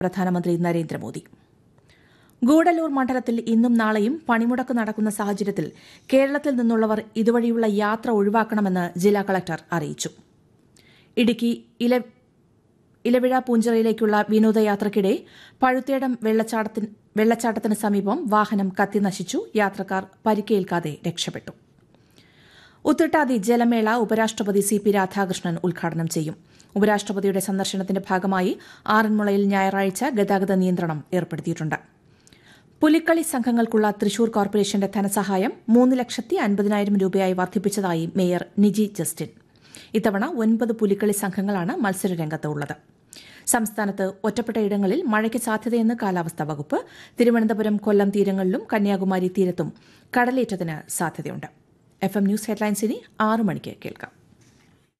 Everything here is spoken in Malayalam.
പ്രധാനമന്ത്രി നരേന്ദ്രമോദി ഗൂഡല്ലൂർ മണ്ഡലത്തിൽ ഇന്നും നാളെയും പണിമുടക്ക് നടക്കുന്ന സാഹചര്യത്തിൽ കേരളത്തിൽ നിന്നുള്ളവർ ഇതുവഴിയുള്ള യാത്ര ഒഴിവാക്കണമെന്ന് ജില്ലാ കളക്ടർ അറിയിച്ചു ഇടുക്കി ഇല ഇലവിഴ പൂഞ്ചിറയിലേക്കുള്ള വിനോദയാത്രയ്ക്കിടെ പഴുത്തേടം വെള്ളച്ചാട്ടത്തിന് വെള്ളച്ചാട്ടത്തിന് സമീപം വാഹനം കത്തിനശിച്ചു യാത്രക്കാർ പരിക്കേൽക്കാതെ രക്ഷപ്പെട്ടു ഉത്രട്ടാതി ജലമേള ഉപരാഷ്ട്രപതി സി പി രാധാകൃഷ്ണൻ ഉദ്ഘാടനം ചെയ്യും ഉപരാഷ്ട്രപതിയുടെ സന്ദർശനത്തിന്റെ ഭാഗമായി ആറന്മുളയിൽ ഞായറാഴ്ച ഗതാഗത നിയന്ത്രണം ഏർപ്പെടുത്തിയിട്ടുണ്ട് പുലിക്കളി സംഘങ്ങൾക്കുള്ള തൃശൂർ കോർപ്പറേഷന്റെ ധനസഹായം മൂന്ന് ലക്ഷത്തി അൻപതിനായിരം രൂപയായി വർദ്ധിപ്പിച്ചതായി മേയർ നിജി ജസ്റ്റിൻ ഇത്തവണ ഒൻപത് പുലിക്കളി സംഘങ്ങളാണ് മത്സരരംഗത്ത് ഉള്ളത് സംസ്ഥാനത്ത് ഒറ്റപ്പെട്ട ഇടങ്ങളിൽ മഴയ്ക്ക് സാധ്യതയെന്ന് കാലാവസ്ഥാ വകുപ്പ് തിരുവനന്തപുരം കൊല്ലം തീരങ്ങളിലും കന്യാകുമാരി തീരത്തും കടലേറ്റത്തിന് സാധ്യതയുണ്ട് എഫ് എം ന്യൂസ് ഹെഡ്ലൈൻസിനി ആറു മണിക്ക് കേൾക്കാം